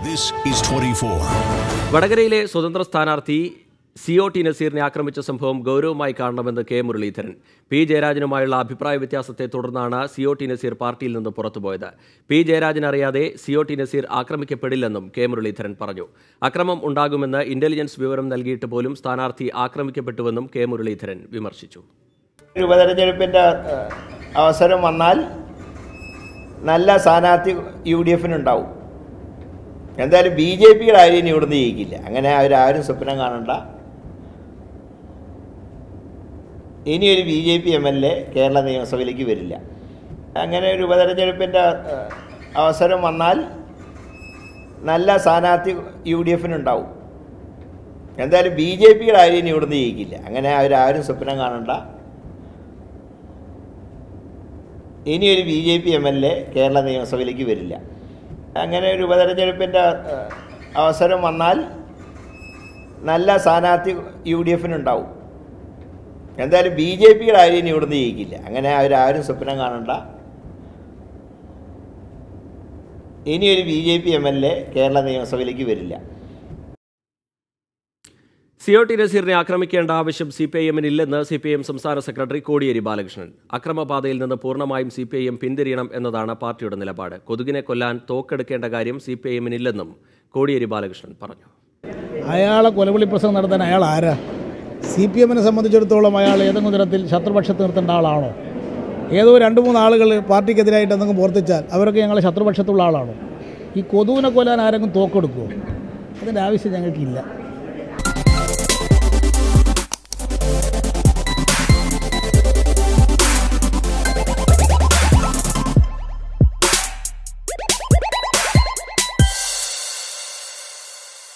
This is 24. വടകരയിലെ സ്വതന്ത്ര സ്ഥാനാർത്ഥി സി ഒ ടി നസീറിനെ ആക്രമിച്ച സംഭവം ഗൗരവമായി കാണണമെന്ന് കെ മുരളീധരൻ പി ജയരാജനുമായുള്ള അഭിപ്രായ വ്യത്യാസത്തെ തുടർന്നാണ് സി ഒ ടി നസീർ പാർട്ടിയിൽ നിന്ന് പുറത്തുപോയത് പി ജയരാജൻ അറിയാതെ സി ഒ ടി നസീർ ആക്രമിക്കപ്പെടില്ലെന്നും കെ മുരളീധരൻ പറഞ്ഞു അക്രമം ഉണ്ടാകുമെന്ന് ഇന്റലിജൻസ് വിവരം നൽകിയിട്ട് പോലും സ്ഥാനാർത്ഥി ആക്രമിക്കപ്പെട്ടുവെന്നും കെ മുരളീധരൻ വിമർശിച്ചു ഒരു ഉപതെരഞ്ഞെടുപ്പിൻ്റെ ഏഹ്, അവസരം വന്നാൽ നല്ല സ്ഥാനാർത്ഥി യു ഡി എഫിനുണ്ടാവും എന്തായാലും ബി ജെ പിയുടെ ആരും ഇനി ഇവിടുന്ന് ജയിക്കില്ല അങ്ങനെ അവരാരും സ്വപ്നം കാണണ്ട ഇനിയൊരു B J P M L A Kerala നിയമസഭയിലേക്ക് വരില്ല അങ്ങനെ ഒരു ഉപതെരഞ്ഞെടുപ്പിൻ്റെ ഏഹ്, അവസരം വന്നാൽ നല്ല സ്ഥാനാർത്ഥി യു ഡി എഫിനുണ്ടാവും എന്തായാലും ബി ജെ പിയുടെ ആരും ഇനി ഇവിടുന്ന് ജയിക്കില്ല അങ്ങനെ അവരാരും സ്വപ്നം കാണണ്ട ഇനിയൊരു B J P M L A Kerala നിയമസഭയിലേക്ക് വരില്ല അങ്ങനെ ഒരു ഉപതെരഞ്ഞെടുപ്പിൻ്റെ ഏഹ്, അവസരം വന്നാൽ നല്ല സ്ഥാനാർത്ഥി യു ഡി എഫിനുണ്ടാവും എന്തായാലും ബി ജെ പിയുടെ ആരും ഇനി ഇവിടുന്ന് ജയിക്കില്ല അങ്ങനെ അവരാരും സ്വപ്നം കാണണ്ട ഇനിയൊരു B J P M L A Kerala നിയമസഭയിലേക്ക് വരില്ല സി ഒ ടി നസീറിനെ ആക്രമിക്കേണ്ട ആവശ്യം സി പി ഐ എമ്മിന് ഇല്ലെന്ന് സി പി ഐ എം സംസ്ഥാന സെക്രട്ടറി കോടിയേരി ബാലകൃഷ്ണൻ അക്രമപാതയിൽ നിന്ന് പൂർണ്ണമായും സി പി ഐ എം പിന്തിരിയണം എന്നതാണ് പാർട്ടിയുടെ നിലപാട് കൊതുകിനെ കൊല്ലാൻ തോക്കെടുക്കേണ്ട കാര്യം സി പി ഐ എമ്മിന് ഇല്ലെന്നും കോടിയേരി ബാലകൃഷ്ണൻ പറഞ്ഞു അയാളെ കൊലവിളി പ്രസംഗം നടത്താൻ അയാൾ ആരാ സി പി എമ്മിനെ സംബന്ധിച്ചിടത്തോളം അയാൾ ഏതെങ്കിലും തരത്തിൽ ശത്രുപക്ഷത്ത് നിർത്തേണ്ട ആളാണോ ഏതോ രണ്ട് മൂന്ന് ആളുകൾ പാർട്ടിക്കെതിരായിട്ട് എന്തെങ്കിലും പ്രവർത്തിച്ചാൽ അവരൊക്കെ ഞങ്ങളെ ശത്രുപക്ഷത്തുള്ള ആളാണോ ഈ കൊതുവിനെ കൊല്ലാൻ ആരെങ്കിലും തോക്കെടുക്കുമോ അതിൻ്റെ ആവശ്യം ഞങ്ങൾക്കില്ല